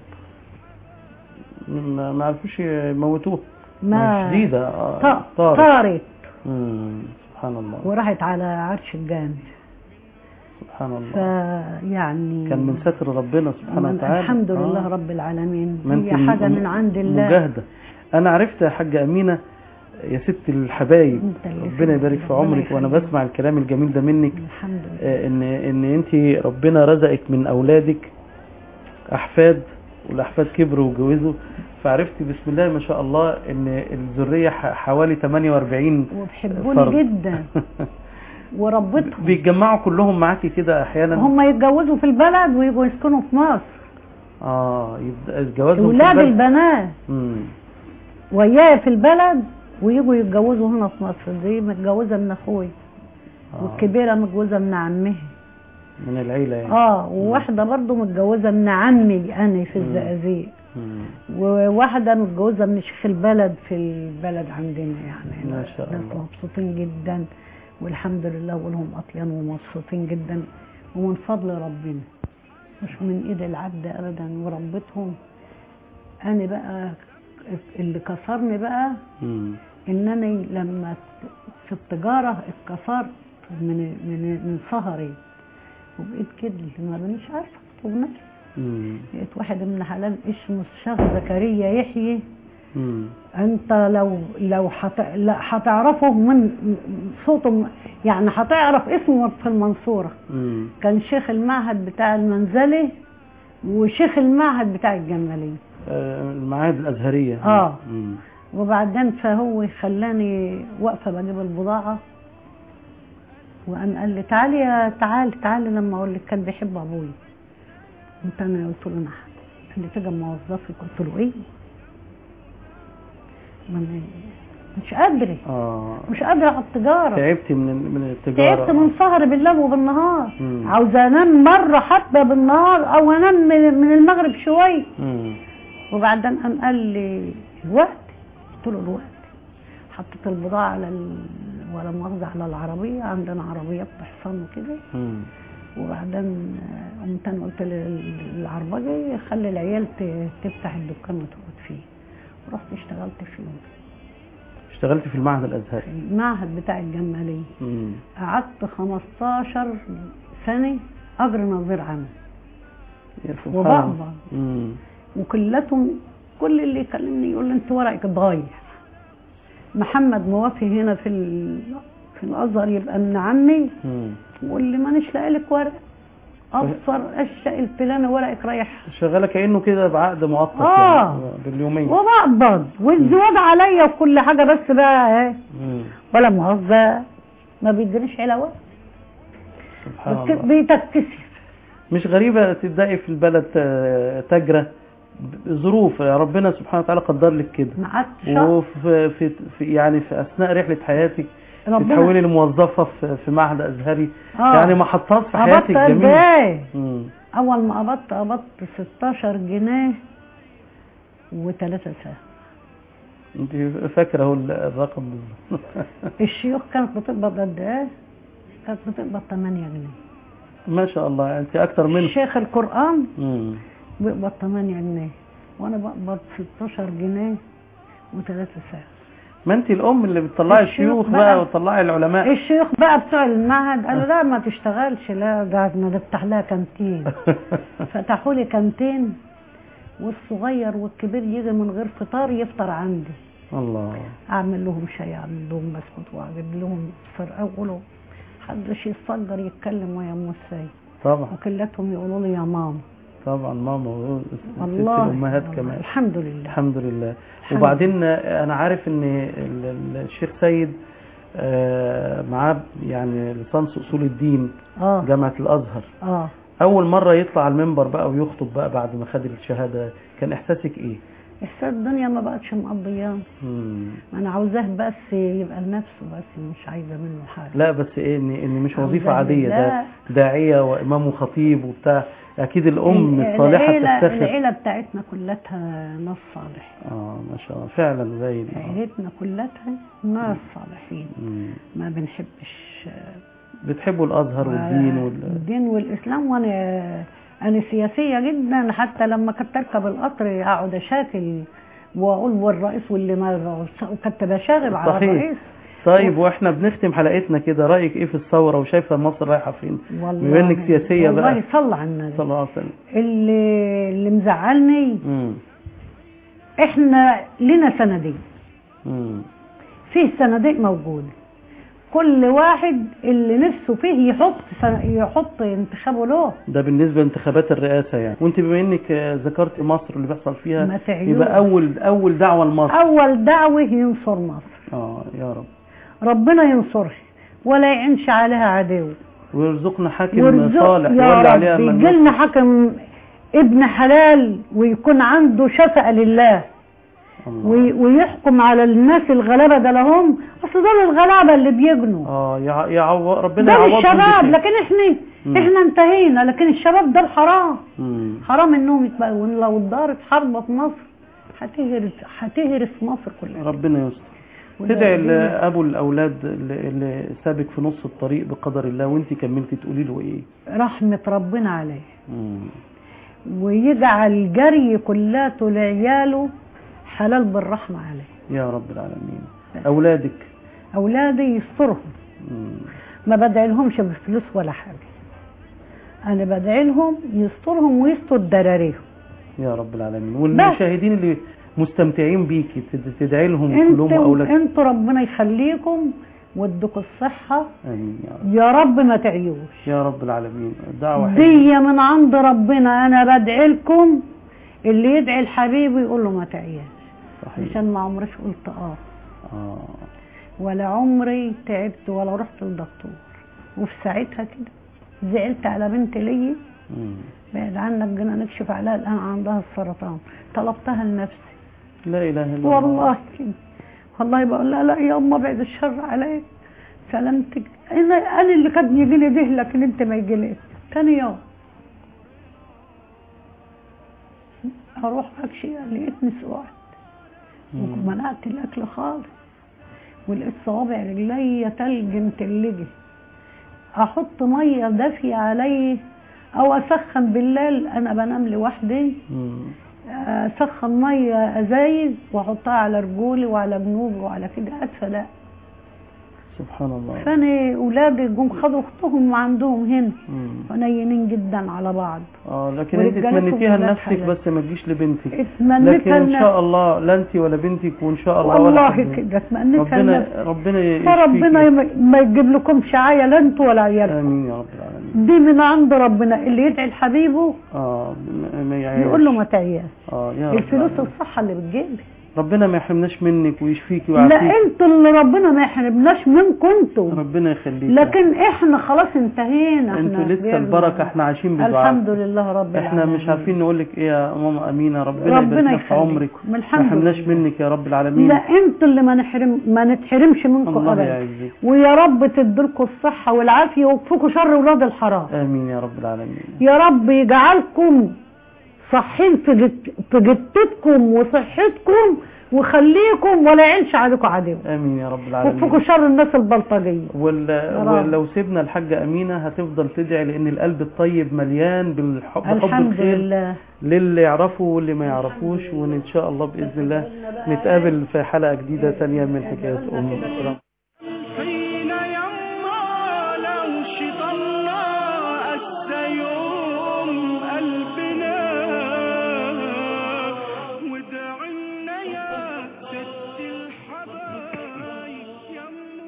ما ما عرفوش يموتوه ما شديدة آه، ط- طارت طارت مم. سبحان الله وراحت على عرش الجامع سبحان الله فيعني كان من ستر ربنا سبحانه من وتعالى الحمد لله آه. رب العالمين ما هي انت حاجه م- من عند الله مجاهدة أنا عرفت يا حاجة أمينة يا ست الحبايب انت اللي ربنا فيك. يبارك في ربنا عمرك وأنا يخليك. بسمع الكلام الجميل ده منك الحمد لله آه، ان ان انت ربنا رزقك من اولادك احفاد والاحفاد كبروا وجوزوا فعرفت بسم الله ما شاء الله ان الذريه ح- حوالي 48 وبيحبوني فرد. جدا وربتهم بيتجمعوا كلهم معاكي كده احيانا هم يتجوزوا في البلد ويجوا يسكنوا في مصر اه يبدا جوازهم في ولاد البلد. البنات مم. وياي في البلد ويجوا يتجوزوا هنا في مصر دي متجوزه من اخوي آه. والكبيره متجوزه من عمها من العيله يعني اه وواحده برضو متجوزه من عمي انا في مم. الزقازيق مم. وواحده متجوزه من شيخ البلد في البلد عندنا يعني ما شاء ناس الله. مبسوطين جدا والحمد لله ولهم اطيان ومبسوطين جدا ومن فضل ربنا مش من ايد العبد ابدا وربتهم انا بقى اللي كسرني بقى مم. ان انا لما في التجاره اتكسرت من من من سهري وبقيت كده ما بنيش عارفه اكتب نفسي مم. لقيت واحد من حلال اسمه الشيخ زكريا يحيي مم. انت لو لو حت... لا هتعرفه من صوته يعني هتعرف اسمه في المنصوره مم. كان شيخ المعهد بتاع المنزلي وشيخ المعهد بتاع الجماليه آه، المعاهد الازهريه آه. مم. وبعدين فهو خلاني واقفه بجيب البضاعه وقام قال لي تعالي يا تعالي تعالي لما اقول لك كان بيحب ابويا قلت انا قلت له نعم قال لي تيجي موظفك قلت له ايه من مش قادره اه مش قادره على التجاره تعبت من من التجاره تعبت من سهر بالليل وبالنهار مم. عاوزه انام مره حتى بالنهار او انام من من المغرب شويه مم. وبعدين قام قال لي الوقت قلت له الوقت حطيت البضاعة على ال... ولا مؤاخذة على العربية عندنا عربيات بحصان وكده مم. وبعدين آه، قمت انا قلت لل- للعربجي خلي العيال ت- تفتح الدكان وتقعد فيه رحت اشتغلت فيه اشتغلت في المعهد الازهري في المعهد بتاع الجمالية مم. قعدت 15 سنة أجر نظير عام يا سبحان وبقبض. الله. مم. وكلتهم كل اللي يكلمني يقول لي انت ورقك ضايع محمد موافي هنا في ال... في الازهر يبقى من عمي مم. واللي مانيش لاقي لك ورق ابصر الشق الفلاني ورقك رايح شغاله كانه كده بعقد مؤقت آه. يعني باليومين وبقبض والزواج عليا وكل حاجه بس بقى ايه مم. ولا مؤاخذه ما بيدينيش علاوه سبحان بت- الله بيتكسف مش غريبة تبدأي في البلد آه، تاجرة ظروف ربنا سبحانه وتعالى قدر لك كده ما عادش شهر. وفي في في يعني في أثناء رحلة حياتك ربنا- تتحولي لموظفة في في معهد أزهري آه. يعني محطات في قبضت حياتك قد جميلة ايه مم. اول ما قبضت قبضت 16 جنيه وثلاثة ساعة انت فاكرة اهو الرقم بالظبط الشيوخ كانت بتقبض قد ايه كانت بتقبض 8 جنيه ما شاء الله انت أكتر من شيخ القرآن مم. بيقبض 8 جنيه وانا بقبض 16 جنيه وثلاثة ساعة ما انت الأم اللي بتطلعي الشيوخ الشيوخ بقى- بقى وتطلعي العلماء الشيوخ بقى بتوع المعهد قالوا لا ما تشتغلش لا قعدنا نفتح لها كانتين فتحوا لي كانتين والصغير والكبير يجي من غير فطار يفطر عندي الله اعمل لهم شاي اعمل لهم بسكوت واجيب لهم فرقه وقولوا حدش يتصدر يتكلم ويا ام السيد طبعا وكلتهم يقولوا لي يا ماما طبعا ماما ست والله الأمهات والله. كمان الحمد لله الحمد لله الحمد وبعدين انا عارف ان ال- ال- الشيخ سيد آه، معاه يعني ليسانس اصول الدين اه جامعه الازهر اه اول مره يطلع على المنبر بقى ويخطب بقى بعد ما خد الشهاده كان احساسك ايه احساس الدنيا ما بقتش مقضياه مم. انا عاوزاه بس يبقى لنفسه بس مش عايزه منه حاجه لا بس ايه ان ان مش عاوزاه وظيفه عاديه ده لله. داعيه وامام وخطيب وبتاع اكيد الام الصالحه العيلة, تفتخر العيلة بتاعتنا كلها ناس صالح اه ما شاء الله فعلا باين آه. عيلتنا كلها ناس صالحين مم. ما بنحبش بتحبوا الازهر والدين وال... الدين والاسلام وانا انا سياسيه جدا حتى لما كنت اركب القطر اقعد اشاكل واقول والرئيس واللي ما وكنت بشاغب على صحيح. الرئيس طيب واحنا بنختم حلقتنا كده رايك ايه في الثوره وشايفه مصر رايحه فين بما انك سياسيه والله بقى صلى على النبي صلى الله عليه وسلم اللي اللي مزعلني مم. احنا لنا صناديق مم. فيه صناديق موجوده كل واحد اللي نفسه فيه يحط سن- يحط انتخابه له ده بالنسبه لانتخابات الرئاسه يعني وانت بما انك آه، ذكرت مصر اللي بيحصل فيها ما تعيوش. يبقى اول اول دعوه لمصر اول دعوه ينصر مصر اه يا رب ربنا ينصرها ولا يعينش عليها عدو ويرزقنا حاكم ويرزق صالح يا يولي عليها رب من يجي لنا حكم ابن حلال ويكون عنده شفقة لله الله. وي- ويحكم على الناس الغلابة ده لهم اصل دول الغلابة اللي بيجنوا اه يع... يعو... ربنا دول يعوضهم الشباب بخير. لكن احنا مم. احنا انتهينا لكن الشباب ده حرام مم. حرام انهم يتبقوا لو دارت حرب في مصر هتهرس هتهرس مصر كلها ربنا يستر وده تدعي دين. لابو الاولاد اللي, اللي سابك في نص الطريق بقدر الله وانت كملتي تقولي له ايه رحمة ربنا عليه مم. ويجعل جري كلاته لعياله حلال بالرحمة عليه يا رب العالمين اولادك أولادي يسترهم مم. ما بدعي لهمش بفلوس ولا حاجة أنا بدعي لهم يسترهم ويستر دراريهم يا رب العالمين والمشاهدين اللي مستمتعين بيكي تد- تدعي لهم كلهم انتوا اولاد انتوا ربنا يخليكم وادكوا الصحة امين يا رب يا رب ما تعيوش يا رب العالمين الدعوه حلوه دي من عند ربنا أنا بدعي لكم اللي يدعي الحبيب يقول له ما تعياش صحيح عشان ما عمرش قلت اه اه ولا عمري تعبت ولا رحت للدكتور وفي ساعتها كده زعلت على بنت لي مم. بعد عنك جينا نكشف عليها الان عندها السرطان طلبتها لنفسي لا اله الا الله والله كده والله بقول لها لا يا امه بعد الشر عليك سلامتك انا انا اللي كان يجي لي ده لكن انت ما يجيليش تاني يوم اروح اكشي لقيتني سقعت مم. ومنعت الاكل خالص ولقيت صوابع رجليا تلج متلجه احط ميه دافيه علي او اسخن بالليل انا بنام لوحدي مم. اسخن ميه ازايز واحطها على رجولي وعلى جنوبي وعلى كده ادفى لا سبحان الله فانا اولادي جم خدوا اختهم وعندهم هنا مم. فنينين جدا على بعض اه لكن انت ورجالتهم تمنيتيها ولاد لنفسك حلال. بس ما تجيش لبنتك اتمنيتها لكن ان لنفسي. شاء الله لا انت ولا بنتك وان شاء الله ولا والله حد. كده اتمنيتها ربنا لنفسي ربنا يشفيكي. فربنا يم- ما يجيب لكم شعايه لا انتوا ولا عيالكم امين يا رب العالمين دي من عند ربنا اللي يدعي لحبيبه اه ما- ما يعيش. يقول له ما تعياش اه يا رب الفلوس العالمين. الصحة اللي بتجيب ربنا ما يحرمناش منك ويشفيكي لا ويعافيك انتوا اللي ربنا ما يحرمناش منكم انتوا ربنا يخليك لكن احنا خلاص انتهينا احنا انتوا لسه كبرنا. البركه احنا عايشين بدعاء الحمد لله رب احنا العالمين مش عارفين نقول لك ايه يا ماما امينه ربنا ربنا يبارك لك في يخليك. عمرك من ما الحمد يحرمناش لله. منك يا رب العالمين لا انتوا اللي ما نحرم ما نتحرمش منكم الله ابدا يعزك ويا رب تدلكم الصحة والعافية ويكفوكوا شر ولاد الحرام امين يا رب العالمين يا رب يجعلكم صحين في جت- في جتتكم وصحتكم وخليكم ولا يعينش عليكم عدو امين يا رب ويكفوكوا العالمين شر الناس البلطجية وال... رب. ولو سيبنا الحاجة أمينة هتفضل تدعي لأن القلب الطيب مليان بالحب بحب الحمد الخير لله للي يعرفه واللي ما يعرفوش وإن شاء الله بإذن الله نتقابل في حلقة جديدة ثانية من حكاية أم حين يما لو شطنا السيوم قلبنا ودعنا يا ست الحبايب يا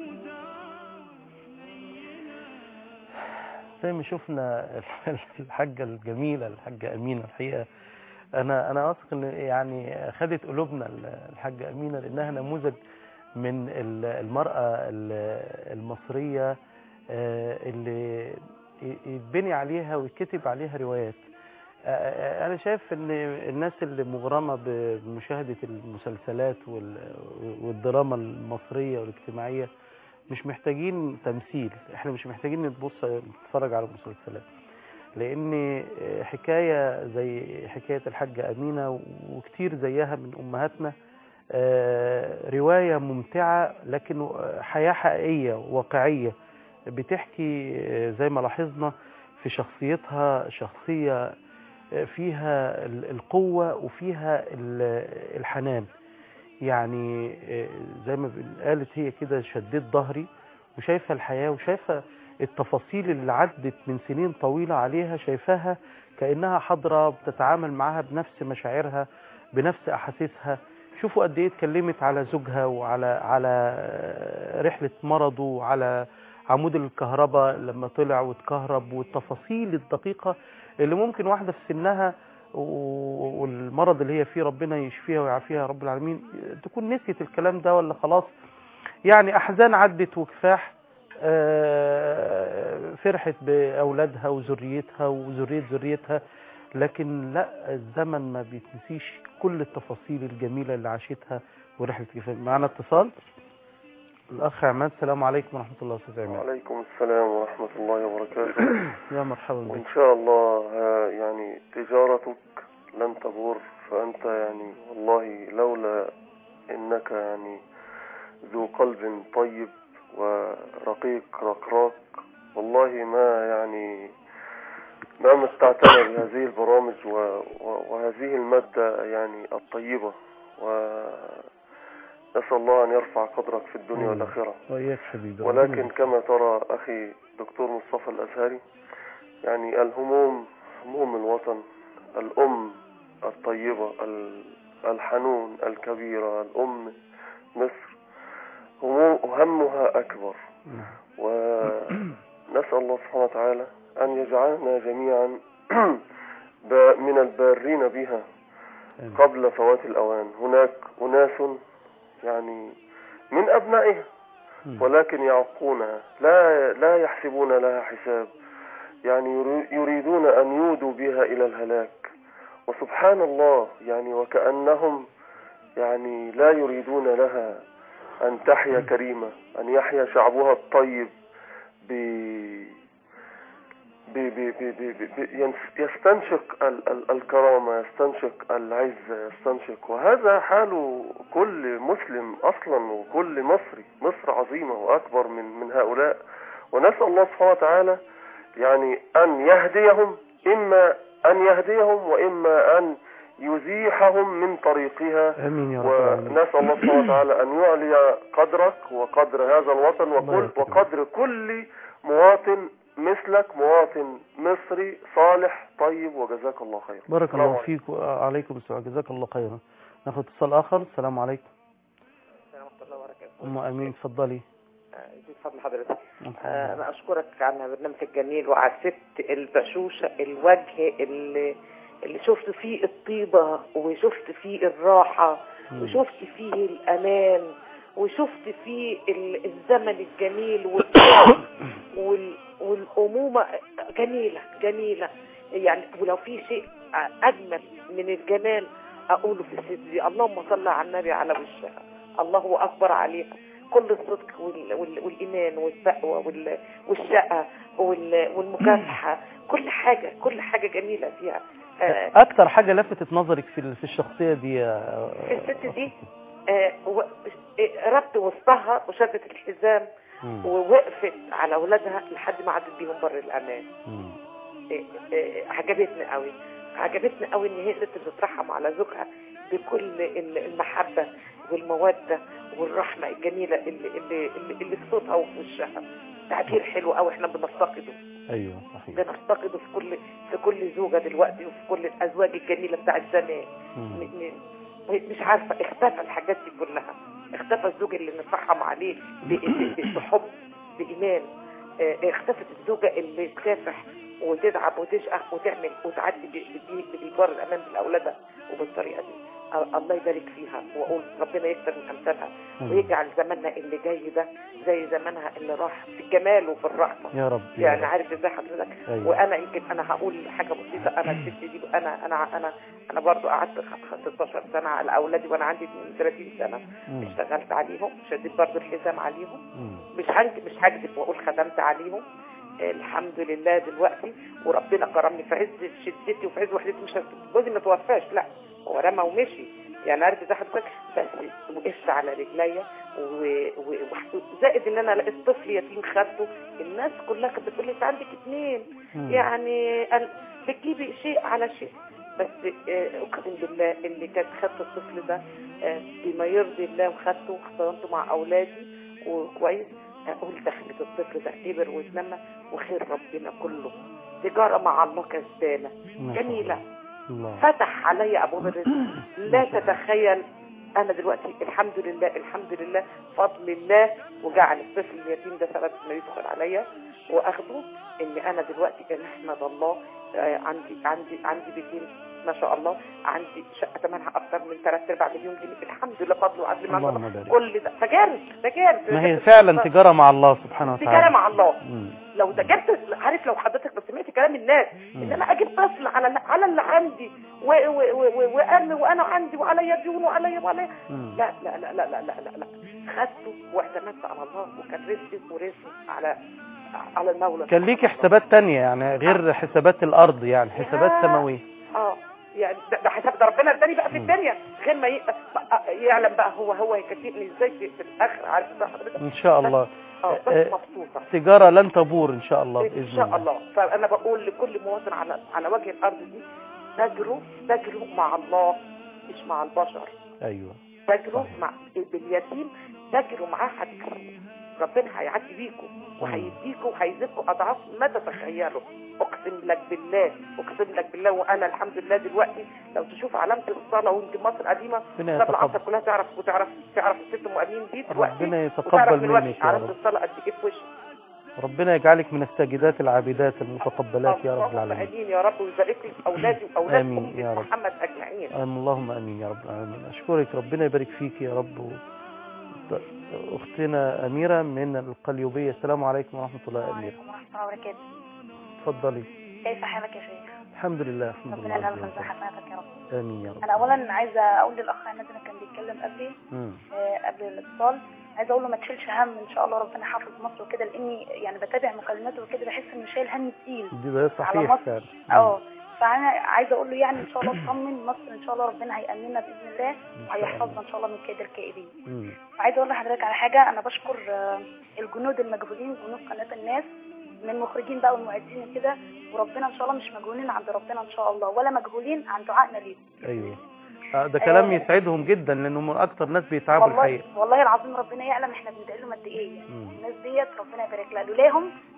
زي ما شفنا الحاجة الجميلة الحاجة أمينة الحقيقة أنا أنا واثق إن يعني خدت قلوبنا الحاجة أمينة لأنها نموذج من ال- المرأة ال- المصرية آه، اللي ي- يتبني عليها ويتكتب عليها روايات آه، آه، أنا شايف إن الناس اللي مغرمة بمشاهدة المسلسلات وال- والدراما المصرية والاجتماعية مش محتاجين تمثيل احنا مش محتاجين نبص نتفرج على المسلسلات لان حكاية زي حكاية الحاجة أمينة وكتير زيها من أمهاتنا آه، رواية ممتعة لكن حياة حقيقية واقعية بتحكي آه، زي ما لاحظنا في شخصيتها شخصية آه، فيها ال- القوة وفيها ال- الحنان يعني آه، زي ما بن- قالت هي كده شديت ظهري وشايفة الحياة وشايفة التفاصيل اللي عدت من سنين طويلة عليها شايفاها كأنها حاضرة بتتعامل معاها بنفس مشاعرها بنفس أحاسيسها شوفوا قد إيه اتكلمت على زوجها وعلى على آه، رحلة مرضه وعلى عمود الكهرباء لما طلع واتكهرب والتفاصيل الدقيقة اللي ممكن واحدة في سنها و- والمرض اللي هي فيه ربنا يشفيها ويعافيها يا رب العالمين تكون نسيت الكلام ده ولا خلاص يعني أحزان عدت وكفاح آه، فرحت بأولادها وذريتها وذرية ذريتها لكن لا الزمن ما بيتنسيش كل التفاصيل الجميلة اللي عاشتها ورحلة كفاح معنا اتصال الأخ عماد السلام عليكم ورحمة الله أستاذ عماد وعليكم السلام ورحمة الله وبركاته يا مرحبا بك وإن شاء الله آه، يعني تجارتك لن تبور فأنت يعني والله لولا إنك يعني ذو قلب طيب ورقيق رقراق والله ما يعني ما مستعتنا بهذه البرامج و... و... وهذه المادة يعني الطيبة ونسأل الله أن يرفع قدرك في الدنيا آمين. والآخرة وإياك حبيبي ولكن كما ترى أخي دكتور مصطفى الأزهري يعني الهموم هموم الوطن الأم الطيبة ال- الحنون الكبيرة الأم مصر هموم همها أكبر نعم. ونسأل الله سبحانه وتعالى أن يجعلنا جميعا ب- من البارين بها آمين. قبل فوات الأوان هناك أناس يعني من أبنائها مم. ولكن يعقونها لا لا يحسبون لها حساب يعني يري- يريدون أن يودوا بها إلى الهلاك وسبحان الله يعني وكأنهم يعني لا يريدون لها أن تحيا كريمة أن يحيا شعبها الطيب ب ب ب ب ب ب ب ينس- يستنشق ال ال الكرامة يستنشق العزة يستنشق وهذا حال كل مسلم أصلا وكل مصري مصر عظيمة وأكبر من من هؤلاء ونسأل الله سبحانه وتعالى يعني أن يهديهم إما أن يهديهم وإما أن يزيحهم من طريقها آمين يا رب العالمين ونسأل الله سبحانه وتعالى أن يعلي قدرك وقدر هذا الوطن الله وكل يكرمك. وقدر كل مواطن مثلك مواطن مصري صالح طيب وجزاك الله خير بارك السلام الله عليكم. فيك وعليكم السلام جزاك الله خيرا ناخد اتصال اخر السلام عليكم ورحمة الله وبركاته ام امين اتفضلي آه، ازيك فضل حضرتك آه، انا اشكرك على البرنامج الجميل وعلى الست البشوشه الوجه اللي اللي شفت فيه الطيبه وشفت فيه الراحه مم. وشفت فيه الامان وشفت فيه ال- الزمن الجميل والحب وال- والامومه جميله جميله يعني ولو في شيء اجمل من الجمال اقوله في الست دي اللهم صل على النبي على وشها الله اكبر عليها كل الصدق وال... وال... والايمان والتقوى وال... والشقه وال... والمكافحه كل حاجه كل حاجه جميله فيها آه، اكتر حاجه لفتت نظرك في ال- في الشخصيه دي يا في الست دي آه، و- آه، ربط وسطها وشدت الحزام مم. ووقفت على اولادها لحد ما عدت بيهم بر الامان مم. إيه إيه عجبتني قوي عجبتني قوي ان هي ست بتترحم على زوجها بكل ال- المحبه والموده والرحمه الجميله اللي اللي اللي, اللي في صوتها وفي وشها تعبير حلو قوي احنا بنفتقده ايوه صحيح بنفتقده في كل في كل زوجه دلوقتي وفي كل الازواج الجميله بتاعت زمان مم. م- م- مش عارفه اختفى الحاجات دي كلها اختفى الزوج اللي نترحم عليه ب- ب- ب- بحب بايمان آه، اختفت الزوجه اللي تكافح وتتعب وتشقى وتعمل وتعدي ب- ب- بالبر الامان بالاولادها وبالطريقه دي آه، الله يبارك فيها واقول ربنا يكتر من امثالها مم. ويجعل زماننا اللي جاي ده زي زمانها اللي راح في الجمال وفي الرحمه يا رب يا يعني رب. عارف ازاي حضرتك أيوة. وانا يمكن انا هقول حاجه بسيطه انا الست دي انا انا انا انا برضو قعدت خ- 16 سنه على اولادي وانا عندي 32 سنه مم. اشتغلت عليهم شديت برضو الحزام عليهم مم. مش هنك مش هكذب واقول خدمت عليهم آه، الحمد لله دلوقتي وربنا كرمني في عز شدتي وفي عز وحدتي مش هت- جوزي ما توفاش لا هو رمى ومشي يعني عارف ازاي حضرتك بس وقفت على رجليا و- و- وح- زائد ان انا لقيت طفل يتيم خدته الناس كلها كانت بتقول لي انت عندك اتنين مم. يعني قال- بتجيبي شيء على شيء بس آه، اقسم بالله اللي كانت خدت الطفل ده آه، بما يرضي الله وخدته واحتضنته مع اولادي وكويس اقول دخلت الطفل ده كبر واتنمى وخير ربنا كله تجاره مع الله كسبانه ما شاء جميله الله فتح علي ابواب الرزق لا تتخيل انا دلوقتي الحمد لله الحمد لله فضل الله وجعل الطفل اليتيم ده سبب انه يدخل عليا واخده ان انا دلوقتي احمد الله آه، عندي عندي عندي بيتين ما شاء الله عندي شقه ثمنها اكتر من 3 4 مليون جنيه الحمد لله فضل وعدل مع اللهم الله بارك. كل ده تجارب تجارب ما هي فعلا تجاره مع الله سبحانه وتعالى تجاره مع الله مم. لو تجبت عارف لو حضرتك بس سمعت كلام الناس ان انا اجيب طفل على اللي- على اللي عندي و- و- و- و- وارمي وانا عندي وعليا ديون وعليا وعليا مم. لا لا لا لا لا لا لا, لا. خدته واعتمدت على الله وكان رزقي ورزقي على على المولى كان ليكي حسابات تانية يعني غير حسابات الارض يعني حسابات يا. سماويه اه يعني ده, ده حساب ده ربنا اداني بقى في مم. الدنيا غير ما ي- بقى- يعلم بقى هو هو هيكافئني ازاي في, في الاخر عارف ازاي حضرتك ان شاء الله اه آه، بس مبسوطه تجاره لن تبور ان شاء الله ان باذن شاء الله فانا بقول لكل مواطن على على وجه الارض دي تجروا تجروا مع الله مش مع البشر ايوه تجروا صحيح. مع باليتيم تجروا معاه هتكسبوا ربنا هيعدي بيكم وهيديكم وهيزيدكم اضعاف ما تتخيلوا اقسم لك بالله اقسم لك بالله وانا الحمد لله دلوقتي لو تشوف علامه الصلاه وانت مصر قديمه ربنا طب العصر يتقبل كلها تعرف وتعرف تعرف الست مؤمنين دي دلوقتي ربنا وتعرف يتقبل دلوقتي منك يا علامه رب الصلاه قد ايه في وشك ربنا يجعلك من الساجدات العابدات المتقبلات يا رب اللهم العالمين امين يا رب ويبارك لي في اولادي واولاد آمين امتي يا رب. محمد اجمعين آمين اللهم امين يا رب العالمين اشكرك ربنا يبارك فيك يا رب و... اختنا اميره من القليوبيه السلام عليكم ورحمه الله يا اميره وعليكم ورحمة الله وبركاته اتفضلي كيف حالك يا شيخ؟ الحمد لله الحمد ربنا لله يجعلك عز من وجل. حسناتك يا رب امين يا رب أنا أولا عايزة أقول للأخ عماد اللي كان بيتكلم قبلي مم. آه، قبل الاتصال عايزة أقول له ما تشيلش هم إن شاء الله ربنا حافظ مصر وكده لأني يعني بتابع مكالماته وكده بحس إنه شايل هم تقيل دي ده صحيح مصر. فعلا اه فأنا عايزة أقول له يعني إن شاء الله اطمن مصر إن شاء الله ربنا هيأمننا بإذن الله إن شاء وهيحفظنا الله. إن شاء الله من كيد الكائدين مم. وعايزه اقول لحضرتك على حاجه انا بشكر آه، الجنود المجهولين جنود قناه الناس من مخرجين بقى والمعدين وكده وربنا ان شاء الله مش مجهولين عند ربنا ان شاء الله ولا مجهولين عن دعائنا ليهم ايوه آه، ده كلام آه. يسعدهم جدا لانهم من اكتر ناس بيتعبوا والله الحقيقه والله العظيم ربنا يعلم احنا بندعي لهم قد ايه مم. الناس ديت ربنا يبارك لها لولاهم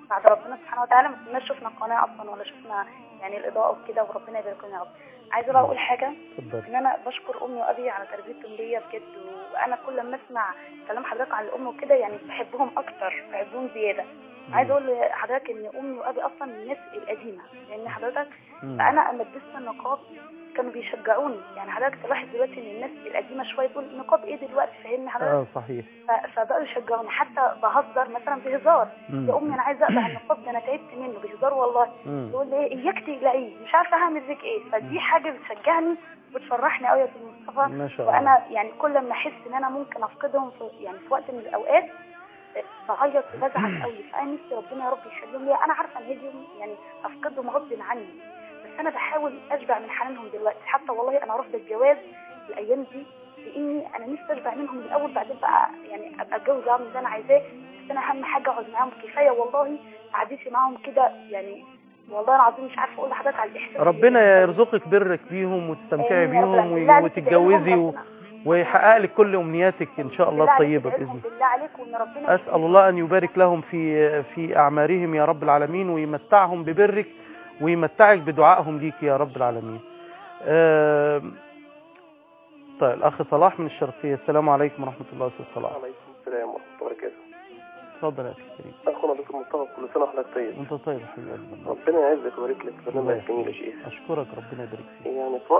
بعد ربنا سبحانه وتعالى ما كناش شفنا القناه اصلا ولا شفنا يعني الاضاءه وكده وربنا يبارك لنا يا رب عايزه بقى اقول حاجه اتفضلي ان انا بشكر امي وابي على تربيتهم ليا بجد وانا كل ما اسمع كلام حضرتك عن الام وكده يعني بحبهم اكتر بحبهم زياده عايزه اقول لحضرتك ان امي وابي اصلا من الناس القديمه لان حضرتك مم. فانا اما لبست النقاب كانوا بيشجعوني يعني حضرتك تلاحظ دلوقتي ان الناس القديمه شويه تقول نقاب ايه دلوقتي فاهمني حضرتك اه صحيح ف- فبقوا يشجعوني حتى بهزر مثلا بهزار مم. يا امي انا عايزه اقلع النقاب ده انا تعبت منه بهزار والله مم. تقول لي إيه، اياك تقلعيه مش عارفه هعمل فيك ايه فدي حاجه بتشجعني وبتفرحني قوي يا استاذ مصطفى ما شاء الله وانا يعني كل ما احس ان انا ممكن افقدهم في يعني في وقت من الاوقات بعيط وبزعل قوي فانا نفسي ربنا يا رب يخليهم ليا انا عارفه ان هيجي يوم يعني افقدهم غصب عني بس انا بحاول اشبع من حنانهم دلوقتي حتى والله انا رافضه الجواز الايام دي لاني انا نفسي اشبع منهم الاول بعدين بقى يعني ابقى اتجوز اعمل اللي انا عايزاه بس انا اهم حاجه اقعد معاهم كفايه والله قعدتي معاهم كده يعني والله العظيم مش عارفه اقول لحضرتك على الاحساس ربنا يرزقك برك بيهم وتستمتعي آمين يا رب بيهم العالمين. بالله عليك وتتجوزي تدعي لهم و... ربنا. ويحقق لك كل امنياتك ان شاء الله بالله عليك الطيبه تدعي لهم باذن الله بالله عليك وان ربنا اسال الله ان يبارك لهم في في اعمارهم يا رب العالمين ويمتعهم ببرك ويمتعك بدعائهم ليك يا رب العالمين آم، طيب الاخ صلاح من الشرقيه السلام عليكم ورحمه الله استاذ صلاح عليكم السلام ورحمة الله وبركاته اتفضل يا اخي الكريم أخونا دكتور مصطفى كل سنة وحضرتك طيب وانت طيب يا حبيب قلبي ربنا يعزك ويبارك لك الله برنامج يحفظك. جميل يا شيخ اشكرك ربنا يبارك فيك يعني في